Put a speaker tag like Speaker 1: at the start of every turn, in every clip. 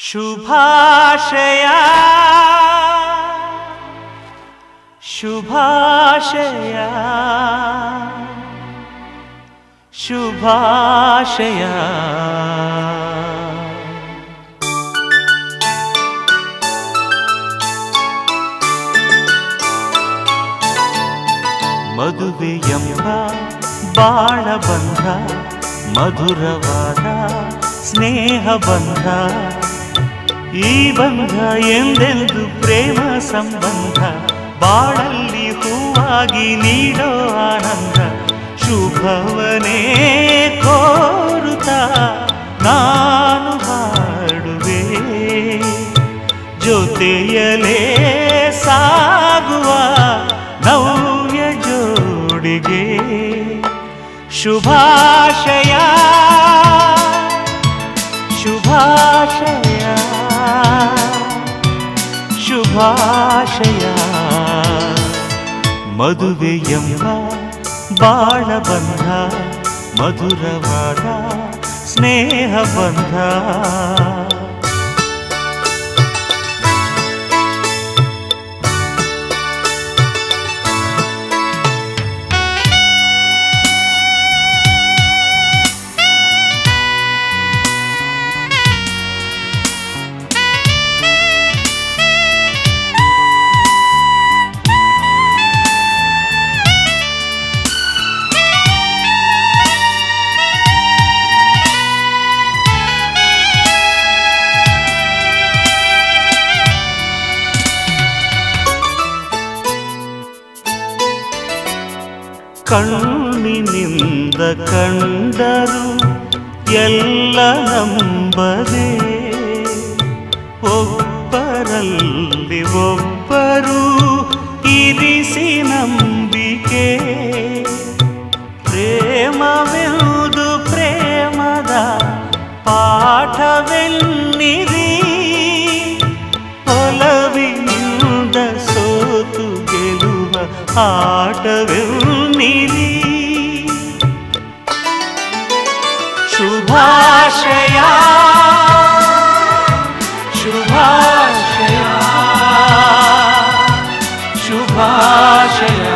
Speaker 1: ಶುಭಾಶಯ ಶುಭಾಶಯ ಶುಭಾಶಯ ಮದುವೆಯಂಬ ಬಾಳ ಬಂಧ ಮಧುರವಾದ ಸ್ನೇಹ ಬಂಧ ಈ ಬಂಧ ಎಂದೆಂದು ಪ್ರೇಮ ಸಂಬಂಧ ಬಾಳಲ್ಲಿ ಹೂವಾಗಿ ನೀಡೋ ಆನಂದ ಶುಭವನೇ ಕೋರುತ್ತಾ ನಾನು ಹಾಡುವೆ ಜೊತೆಯಲೇ ಸಾಗುವ ನವ್ಯ ಜೋಡಿಗೆ ಶುಭಾಶಯ ಶುಭಾಶಯ ಶುಭಾಶಯ ಮದುವೆಯಂಬ ಬಾಳ ಬಂಧ ಮಧುರವಾದ ಸ್ನೇಹ ಬಂಧ ಕಣ್ಣಿನಿಂದ ಕಂಡರು ಎಲ್ಲ ನಂಬದೆ ಒಬ್ಬರಲ್ಲಿ ಒಬ್ಬರು ಇರಿಸಿ ನಂಬಿಕೆ ಪ್ರೇಮವೆಂದು ಪ್ರೇಮದ ಪಾಠವೆನ್ನಿರಿ ಒಲವಿನಿಂದ ಸೋತು ಗೆಲುವ ಆಟವೆನ್ನಿರಿ ಶುಭಾಶಯ ಶುಭಾಶಯ ಶುಭಾಶಯ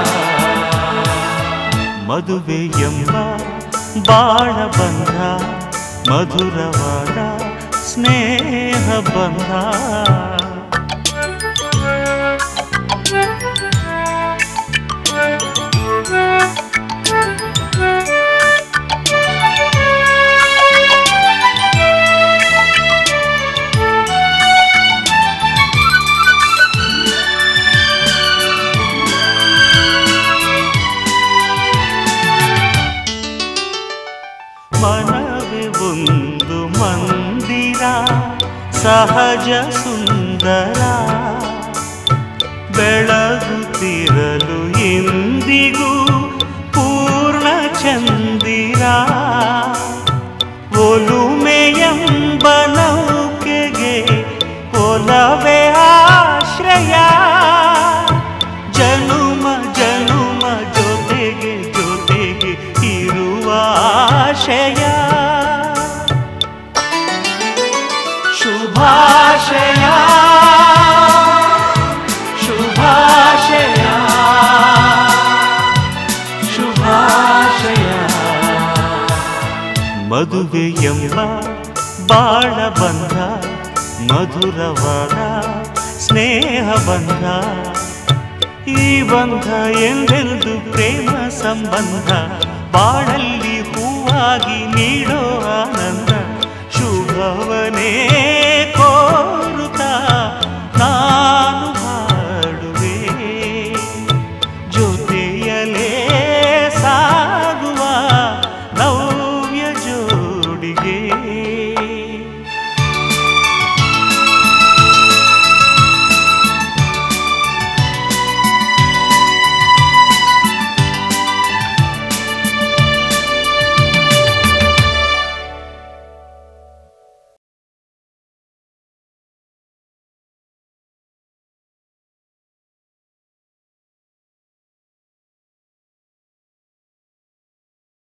Speaker 1: ಮದುವೆ ಎಂಬ ಬಾಳ ಬಂಧ ಮಧುರವಾದ ಸ್ನೇಹ ಬಂಧ ಮನವೇ ಒಂದು ಮಂದಿರ ಸಹಜ ಸುಂದರ ಬೆಳಗುತ್ತಿರಲು ಇಂದಿಗೂ ಪೂರ್ಣ ಚಂದಿರ ಒಲುಮೆಯಂಬ ನೌಕೆಗೆ ಒಲವೇ ಆಶ್ರಯ ಜನುಮ ಜನುಮ ಜೊತೆಗೆ ಜೊತೆಗೆ ಇರುವ ಆಶಯ ಶುಭಾಶಯ ಶುಭಾಶಯ ಶುಭಾಶಯ ಮದುವೆ ಎಂಬ ಬಾಳ ಬಂಧ ಮಧುರವಾದ ಸ್ನೇಹ ಬಂಧ ಈ ಬಂಧ ಎಂದೆಂದು ಪ್ರೇಮ ಸಂಬಂಧ ಬಾಳಲ್ಲಿ ಹೂವಾಗಿ ನೀಡೋ ಆನಂದ ಶುಭವನೇ ಕೋರುತ್ತಾ ನಾನು ಹಾಡುವೆ ಜೊತೆಯಲೇ ಸಾಗುವ ನವ್ಯ ಜೋಡಿಗೆ